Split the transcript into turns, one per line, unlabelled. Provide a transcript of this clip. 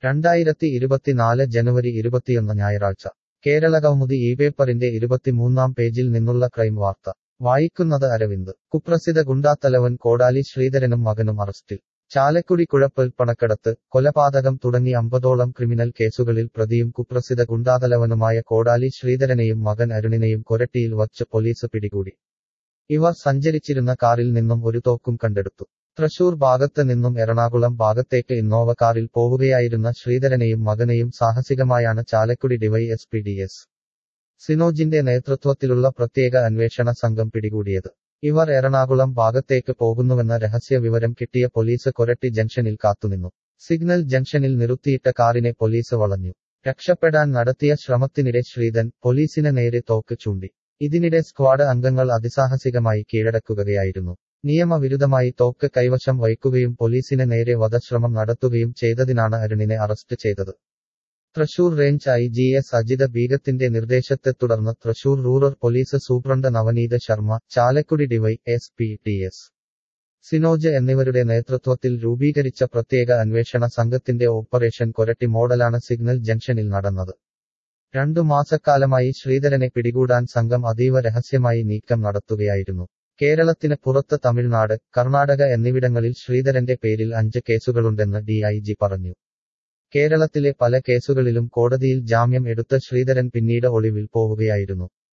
രണ്ടായിരത്തി ഇരുപത്തിനാല് ജനുവരി ഇരുപത്തിയൊന്ന് ഞായറാഴ്ച കേരളകൗമുദി ഈ പേപ്പറിന്റെ ഇരുപത്തിമൂന്നാം പേജിൽ നിന്നുള്ള ക്രൈം വാർത്ത വായിക്കുന്നത് അരവിന്ദ് കുപ്രസിദ്ധ ഗുണ്ടാത്തലവൻ കോടാലി ശ്രീധരനും മകനും അറസ്റ്റിൽ ചാലക്കുടി കുഴപ്പൽ പണക്കടത്ത് കൊലപാതകം തുടങ്ങി അമ്പതോളം ക്രിമിനൽ കേസുകളിൽ പ്രതിയും കുപ്രസിദ്ധ ഗുണ്ടാതലവനുമായ കോടാലി ശ്രീധരനെയും മകൻ അരുണിനെയും കൊരട്ടിയിൽ വച്ച് പോലീസ് പിടികൂടി ഇവർ സഞ്ചരിച്ചിരുന്ന കാറിൽ നിന്നും ഒരു തോക്കും കണ്ടെടുത്തു തൃശൂർ ഭാഗത്ത് നിന്നും എറണാകുളം ഭാഗത്തേക്ക് ഇന്നോവ കാറിൽ പോവുകയായിരുന്ന ശ്രീധരനെയും മകനെയും സാഹസികമായാണ് ചാലക്കുടി ഡിവൈഎസ്പി ഡി എസ് സിനോജിന്റെ നേതൃത്വത്തിലുള്ള പ്രത്യേക അന്വേഷണ സംഘം പിടികൂടിയത് ഇവർ എറണാകുളം ഭാഗത്തേക്ക് പോകുന്നുവെന്ന രഹസ്യ വിവരം കിട്ടിയ പോലീസ് കൊരട്ടി ജംഗ്ഷനിൽ കാത്തുനിന്നു സിഗ്നൽ ജംഗ്ഷനിൽ നിർത്തിയിട്ട കാറിനെ പോലീസ് വളഞ്ഞു രക്ഷപ്പെടാൻ നടത്തിയ ശ്രമത്തിനിടെ ശ്രീധൻ പോലീസിന് നേരെ തോക്ക് ചൂണ്ടി ഇതിനിടെ സ്ക്വാഡ് അംഗങ്ങൾ അതിസാഹസികമായി കീഴടക്കുകയായിരുന്നു നിയമവിരുദ്ധമായി തോക്ക് കൈവശം വയ്ക്കുകയും പോലീസിന് നേരെ വധശ്രമം നടത്തുകയും ചെയ്തതിനാണ് അരുണിനെ അറസ്റ്റ് ചെയ്തത് Thrissur range I G S Ajitha ബീഗത്തിന്റെ നിർദ്ദേശത്തെ തുടർന്ന് Thrissur rural police superintendent Navneet Sharma Chalakudy DY S P T S Sinoj എന്നിവരുടെ നേതൃത്വത്തിൽ രൂപീകരിച്ച പ്രത്യേക അന്വേഷണ സംഘത്തിന്റെ ഓപ്പറേഷൻ കൊരട്ടി മോഡലാണ് സിഗ്നൽ ജംഗ്ഷനിൽ നടന്നത് രണ്ടു മാസക്കാലമായി ശ്രീധരനെ പിടികൂടാൻ സംഘം അതീവ രഹസ്യമായി നീക്കം നടത്തുകയായിരുന്നു കേരളത്തിന് പുറത്ത് തമിഴ്നാട് കർണാടക എന്നിവിടങ്ങളിൽ ശ്രീധരന്റെ പേരിൽ അഞ്ച് കേസുകളുണ്ടെന്ന് ഡിഐജി പറഞ്ഞു കേരളത്തിലെ പല കേസുകളിലും കോടതിയിൽ ജാമ്യം എടുത്ത ശ്രീധരൻ പിന്നീട് ഒളിവിൽ പോവുകയായിരുന്നു